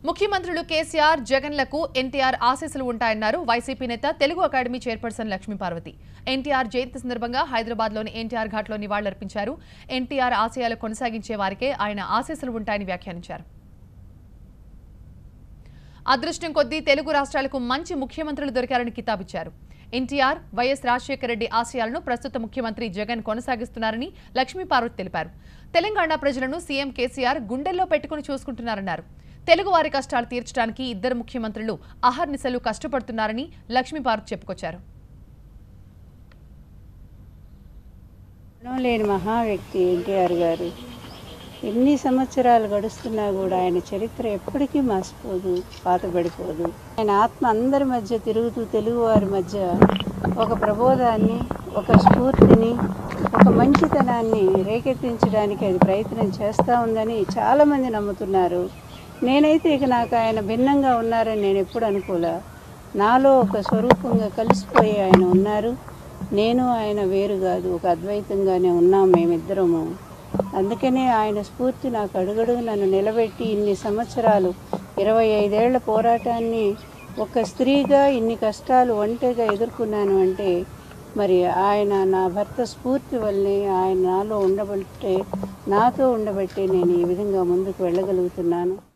ముఖ్యమంత్రులు కేసీఆర్ జగన్లకు ఎన్టీఆర్ ఆశీస్సులు ఉంటాయన్నారు వైసీపీ నేత తెలుగు అకాడమీ చైర్పర్సన్ లక్ష్మీ పార్వతి ఎన్టీఆర్ జయంతి సందర్భంగా హైదరాబాద్లోని ఎన్టీఆర్ ఘాట్లో నివాళులర్పించారు ఎన్టీఆర్ ఆశయాలు కొనసాగించే వారికే ఆయన ఆశీస్సులు ఉంటాయని వ్యాఖ్యానించారు అదృష్టం కొద్దీ తెలుగు రాష్ట్రాలకు మంచి ముఖ్యమంత్రులు దొరికారని కితాబిచ్చారు ఎన్టీఆర్ వైఎస్ రాజశేఖర రెడ్డి ఆశయాలను ప్రస్తుత ముఖ్యమంత్రి జగన్ కొనసాగిస్తున్నారని లక్ష్మీ పార్వతి తెలిపారు తెలంగాణ ప్రజలను సీఎం కేసీఆర్ గుండెల్లో పెట్టుకుని చూసుకుంటున్నారన్నారు తెలుగు వారి కష్టాలు తీర్చడానికి ఇద్దరు ముఖ్యమంత్రులు అహర్నిశలు కష్టపడుతున్నారని లక్ష్మీ పార్వతి చెప్పుకొచ్చారు గుణం లేని మహా వ్యక్తి ఎన్టీఆర్ గారు ఎన్ని సంవత్సరాలు గడుస్తున్నా కూడా ఆయన చరిత్ర ఎప్పటికీ మాసిపోదు పాతబడిపోదు ఆయన ఆత్మ అందరి మధ్య తిరుగుతూ తెలుగువారి మధ్య ఒక ప్రబోధాన్ని ఒక స్ఫూర్తిని ఒక మంచితనాన్ని రేకెత్తించడానికి అది ప్రయత్నం చేస్తూ ఉందని చాలామంది నమ్ముతున్నారు నేనైతే ఇక నాకు ఆయన భిన్నంగా ఉన్నారని నేను ఎప్పుడు అనుకోలే నాలో ఒక స్వరూపంగా కలిసిపోయి ఆయన ఉన్నారు నేను ఆయన వేరు కాదు ఒక అద్వైతంగానే ఉన్నాం మేమిద్దరము అందుకనే ఆయన స్ఫూర్తి నాకు అడుగడుగు నన్ను నిలబెట్టి ఇన్ని సంవత్సరాలు ఇరవై ఐదేళ్ల పోరాటాన్ని ఒక స్త్రీగా ఇన్ని కష్టాలు ఒంటరిగా ఎదుర్కొన్నాను అంటే మరి ఆయన నా భర్త స్ఫూర్తి వల్లే ఆయన నాలో ఉండబట్టే నాతో ఉండబట్టే నేను ఈ విధంగా ముందుకు వెళ్ళగలుగుతున్నాను